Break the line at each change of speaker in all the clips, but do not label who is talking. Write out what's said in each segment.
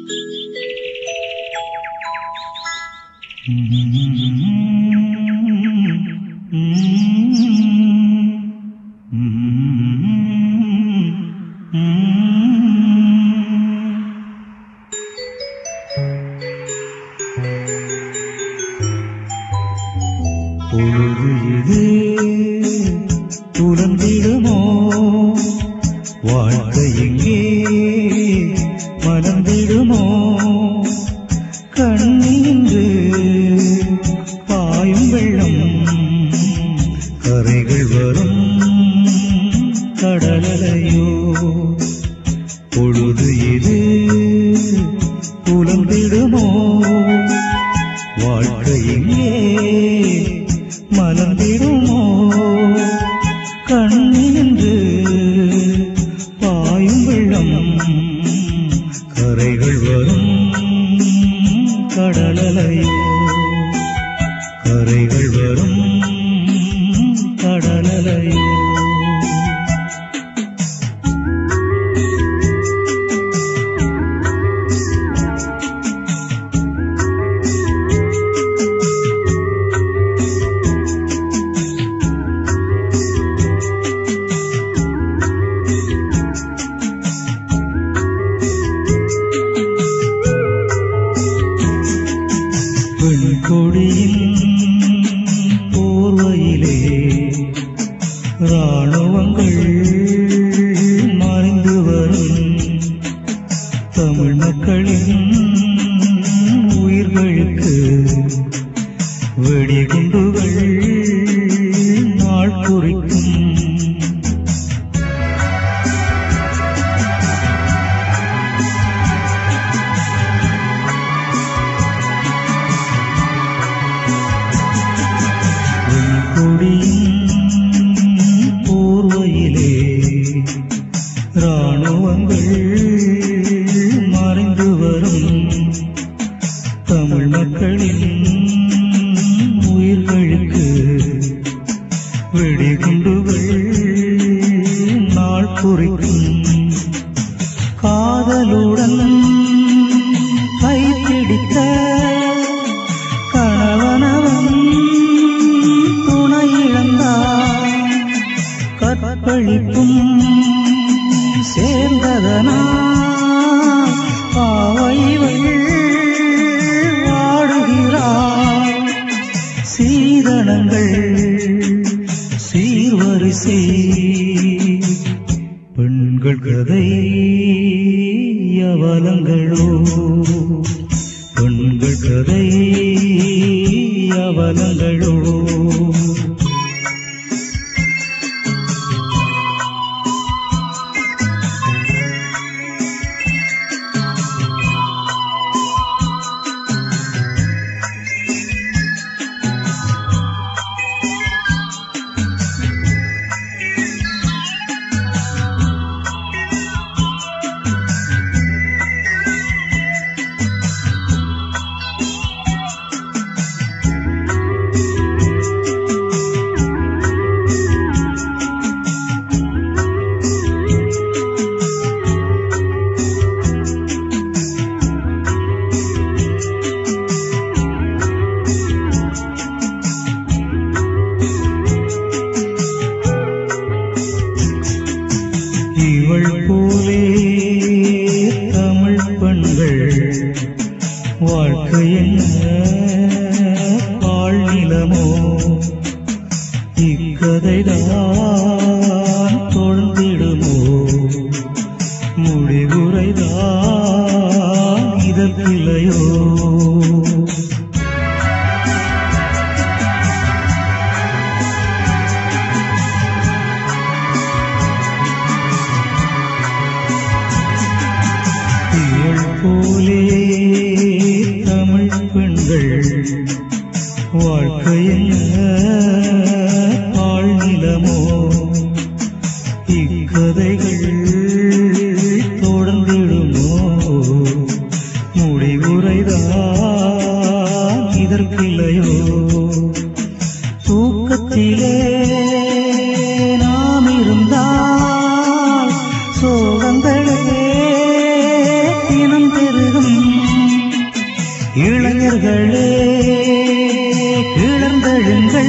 பொழுது இது புலந்திடுமோ வாழ்க்கை எங்கே மலர்ந்திடுமோ கண்ணீன்று பாயும் வெள்ளம் கரைகள் வரும் கடலையோ பொழுது இது புலந்திடுமோ வாழ்க்கை எங்கே மலர்ந்திடுமோ கண்ணின்று பாயும் வெள்ளம் கரைகள் வரும் கடலையோ கரைகள் வரும் கடலையோ பெண் கொடியின் போர்வையிலே ராணுவங்கள் மறைந்து வரும் தமிழ் மக்களின் உயிர்களுக்கு வெடிகுண்டுகள் நாள் குறிக்கும் கொடியின் போர்வையிலே ராணுவங்கள் மறைந்து வரும் தமிழ் மக்களின் உயிர்களுக்கு வெடிகுண்டுகள் நாள் குறிக்கும் காதலுடன் கைப்பிடித்த கணவனவன் துணை இழந்தான் கற்பழிப்பும் சேர்ந்ததனா பாவைகள் வாடுகிறார் சீதனங்கள் சீர்வரிசை பெண்கள் கதை அவலங்களோ பெண்கள் கதை அவலங்களோ இவள் போலே தமிழ் பெண்கள் வாழ்க்கை என்ன ஆழ்நிலமோ இக்கதைதான் தொழ்ந்திடுமோ முடிவுரைதான் இதற்கில்லையோ இவள் போலே தமிழ் பெண்கள் வாழ்க்கை என்ன ஆழ்நிலமோ இக்கதைகள் தொடர்ந்திடுமோ முடிவுரைதான் இதற்கில்லையோ தூக்கத்திலே நாம் இருந்தால் சோகங்களே தினம் பெருகும் இளைஞர்களே கிளர்ந்தெழுங்கள்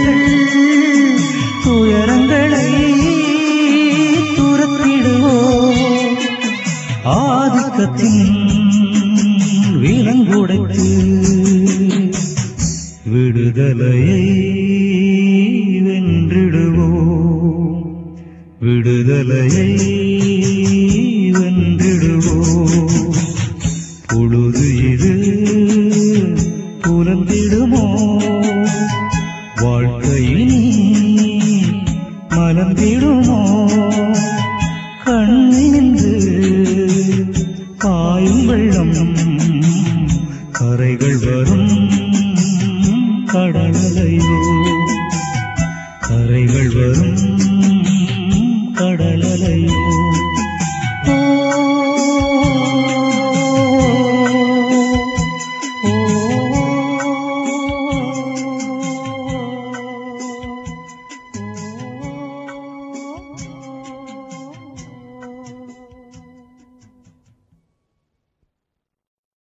துயரங்களை துரத்திடுவோம் ஆதிக்கத்தின் விலங்குடைத்து விடுதலையை வென்றிடுவோம் விடுதலையை